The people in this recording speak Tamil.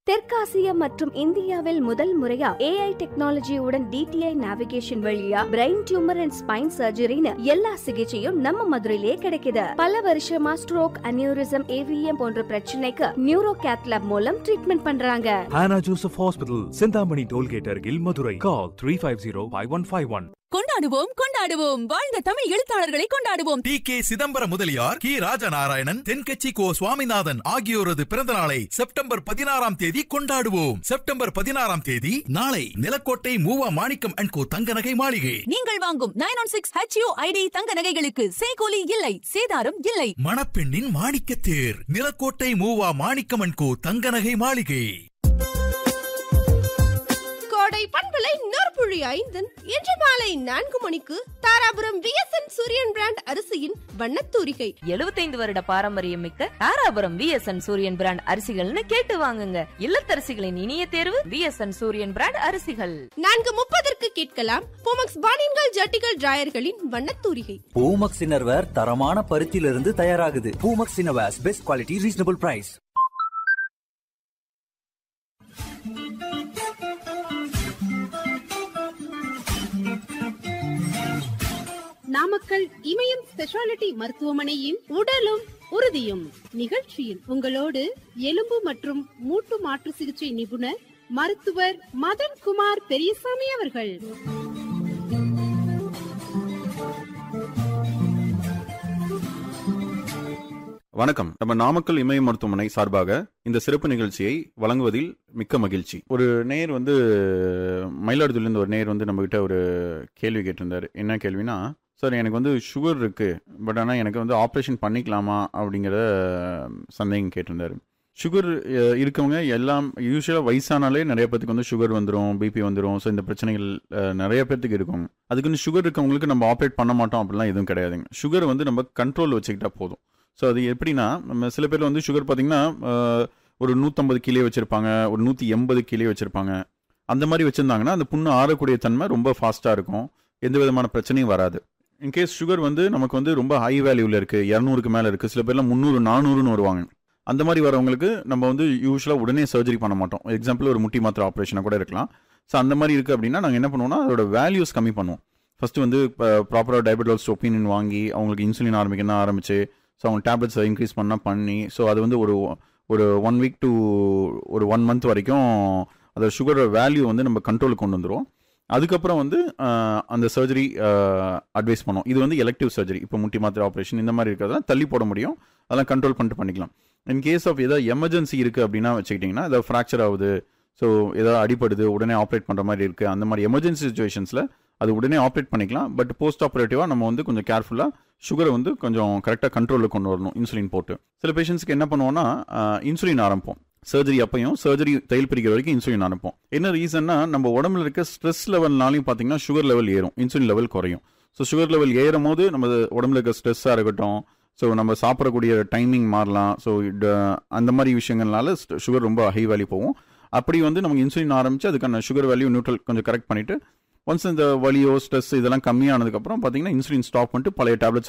தெற்காசியா மற்றும் இந்தியாவில் முதல் முறையா ஏஐ டெக்னாலஜியுடன் டிடிஐ நேவிகேஷன் வழியா பிரெயின் டியூமர் அண்ட் ஸ்பைன் சர்ஜரின்னு எல்லா சிகிச்சையும் நம்ம மதுரையிலே கிடைக்குது பல வருஷமா ஸ்ட்ரோக் அனியூரிசம் ஏவிஎம் போன்ற பிரச்சனைக்கு நியூரோ கேத்லாப் மூலம் ட்ரீட்மெண்ட் பண்றாங்க Hannah Joseph Hospital, Sindhamani Tollgate அருகில் Madurai call three five zero five one five one கொண்டாடுவோம் கொண்டாடுவோம் வாழ்ந்த தமிழ் எழுத்தாளர்களை கொண்டாடுவோம் டி கே சிதம்பரம் முதலியார் கி ராஜநாராயணன் தென்கட்சி கோ சுவாமிநாதன் ஆகியோரது பிறந்த நாளை செப்டம்பர் பதினாறாம் தேதி கொண்டாடுவோம் செப்டம்பர் பதினாறாம் தேதி நாளை நிலக்கோட்டை மூவா மாணிக்கம் அண்ட் கோ தங்க நகை மாளிகை நீங்கள் வாங்கும் nine one six H U I D தங்க நகைகளுக்கு சேகோலி இல்லை சேதாரம் இல்லை மணப்பெண்ணின் மாணிக்க தேர் நிலக்கோட்டை மூவா மாணிக்கம் அண்ட் கோ தங்க நகை மாளிகை கோடை பண்பலை நற்புழி ஐந்தன் இன்று மாலை நான்கு மணிக்கு தாராபுரம் விஎஸ்என் சூரியன் பிராண்ட் அரிசியின் வண்ணத்தூரிகை எழுபத்தைந்து வருட பாரம்பரியம் மிக்க தாராபுரம் விஎஸ்என் சூரியன் பிராண்ட் அரிசிகள்னு கேட்டு வாங்குங்க இல்லத்தரசிகளின் இனிய தேர்வு விஎஸ்என் சூரியன் பிராண்ட் அரிசிகள் நான்கு முப்பதற்கு கேட்கலாம் போமக்ஸ் பானின்கள் ஜட்டிகள் டிராயர்களின் வண்ணத்தூரிகை பூமக்ஸ் இன்னர்வேர் தரமான பருத்தியிலிருந்து தயாராகுது பூமக்ஸ் innerwears best quality reasonable price Namakkal Imayam speciality மருத்துவமனையின் உடலும் உறுதியும் நிகழ்ச்சியில் உங்களோடு எலும்பு மற்றும் மூட்டு மாற்று சிகிச்சை நிபுணர் மருத்துவர் மதன் குமார் பெரியசாமி அவர்கள் வணக்கம் நம்ம நாமக்கல் இமய மருத்துவமனை சார்பாக இந்த சிறப்பு நிகழ்ச்சியை வழங்குவதில் மிக்க மகிழ்ச்சி ஒரு நேயர் வந்து மயிலாடுதுறையிலேருந்து ஒரு நேயர் வந்து நம்மகிட்ட ஒரு கேள்வி கேட்டிருந்தார் என்ன கேள்வினா சார் எனக்கு வந்து சுகர் இருக்கு பட் ஆனால் எனக்கு வந்து ஆப்ரேஷன் பண்ணிக்கலாமா அப்படிங்கிற சந்தேகம் கேட்டிருந்தாரு சுகர் இருக்கவங்க எல்லாம் யூஸ்வலாக வயசானாலே நிறைய பேத்துக்கு வந்து சுகர் வந்துடும் பிபி வந்துடும் ஸோ இந்த பிரச்சனைகள் அஹ், நிறைய பேத்துக்கு இருக்கும் அதுக்குன்னு சுகர் இருக்கவங்களுக்கு நம்ம ஆப்ரேட் பண்ண மாட்டோம் அப்படிலாம் எதுவும் கிடையாதுங்க சுகர் வந்து நம்ம கண்ட்ரோல் வச்சுக்கிட்டா போதும் ஸோ அது எப்படின்னா நம்ம சில பேர் வந்து சுகர் பார்த்தீங்கன்னா அஹ், ஒரு நூற்றம்பது கிலோ வச்சுருப்பாங்க ஒரு நூற்றி எண்பது கிலோ வச்சுருப்பாங்க அந்த மாதிரி வச்சுருந்தாங்கன்னா அந்த புண்ணு ஆறக்கூடிய தன்மை ரொம்ப ஃபாஸ்ட்டாக இருக்கும் எந்த விதமான பிரச்சனையும் வராது இன்கேஸ் சுகர் வந்து நமக்கு வந்து ரொம்ப ஹை வேல்யூவில் இருக்குது இரநூறுக்கு மேலே இருக்குது சில பேர்லாம் முந்நூறு நானூறுன்னு வருவாங்க அந்த மாதிரி வரவங்களுக்கு நம்ம வந்து யூஸ்வலாக உடனே சர்ஜரி பண்ண மாட்டோம் எக்ஸாம்பிள் ஒரு முட்டி மாத்திரை ஆப்ரேஷனாக கூட இருக்கலாம் ஸோ அந்த மாதிரி இருக்குது அப்படின்னா நாங்கள் என்ன பண்ணுவோம்னா அதோட வேல்யூஸ் கம்மி பண்ணுவோம் ஃபஸ்ட்டு வந்து ப்ராப்பராக டயபெட்டால்ஸ் ஒப்பீனியன் வாங்கி அவங்களுக்கு இன்சுலின் ஆரம்பிக்கணும் ஆரம்பிச்சு ஸோ அவங்க டேப்லெட்ஸ் இன்க்ரீஸ் பண்ணால் பண்ணி ஸோ அது வந்து ஒரு ஒரு ஒன் வீக் டு ஒரு ஒன் மந்த் வரைக்கும் அதோட சுகரோட வேல்யூ வந்து நம்ம கண்ட்ரோலுக்கு கொண்டு வந்துடும் அதுக்கப்புறம் வந்து ஆஹ், அந்த சர்ஜரி அட்வைஸ் பண்ணோம் இது வந்து எலக்டிவ் சர்ஜரி இப்போ முட்டி மாத்திரை ஆப்ரேஷன் இந்த மாதிரி இருக்கிறதெல்லாம் தள்ளி போட முடியும் அதெல்லாம் கண்ட்ரோல் பண்ணிட்டு பண்ணிக்கலாம் இன் கேஸ் ஆஃப் ஏதாவது எமர்ஜென்சி இருக்குது அப்படின்னா வச்சுக்கிட்டிங்கன்னா ஏதாவது ஃப்ராக்சர் ஆகுது ஸோ ஏதாவது அடிபடுது உடனே ஆப்ரேட் பண்ணுற மாதிரி இருக்குது அந்த மாதிரி எமர்ஜென்சி சுச்சுவேஷன்ஸில் அது உடனே ஆப்ரேட் பண்ணிக்கலாம் பட் போஸ்ட் ஆப்ரேட்டிவாக நம்ம வந்து கொஞ்சம் கேர்ஃபுல்லாக சுகரை வந்து கொஞ்சம் கரெக்டாக கண்ட்ரோலில் கொண்டு வரணும் இன்சுலின் போட்டு சில பேஷண்ட்ஸ்க்கு என்ன பண்ணுவோம்னா இன்சுலின் ஆரம்பிப்போம் சர்ஜரி அப்பையும் சர்ஜரி தையல் பிரிக்கிற வரைக்கும் இன்சுலின் அனுப்போம் என்ன ரீசன்னா நம்ம உடம்புல இருக்க ஸ்ட்ரெஸ் லெவல்னாலையும் பார்த்தீங்கன்னா சுகர் லெவல் ஏறும் இன்சுலின் லெவல் குறையும் ஸோ சுகர் லெவல் ஏறும் போது நம்ம உடம்புல இருக்க ஸ்ட்ரெஸ்ஸாக இருக்கட்டும் ஸோ நம்ம சாப்பிடக்கூடிய டைமிங் மாறலாம் ஸோ அந்த மாதிரி விஷயங்கள்னால சுகர் ரொம்ப ஹை வேல்யூ போகும் அப்படி வந்து நமக்கு இன்சுலின் ஆரம்பிச்சு அதுக்கான சுகர் வேல்யூ நியூட்ரல் கொஞ்சம் கரெக்ட் பண்ணிட்டு ஒன்ஸ் இந்த வலியோ ஸ்ட்ரெஸ் இதெல்லாம் கம்மியானதுக்கப்புறம் பார்த்தீங்கன்னா இன்சுலின் ஸ்டாப் பண்ணிட்டு பழைய டேப்லெட்ஸ்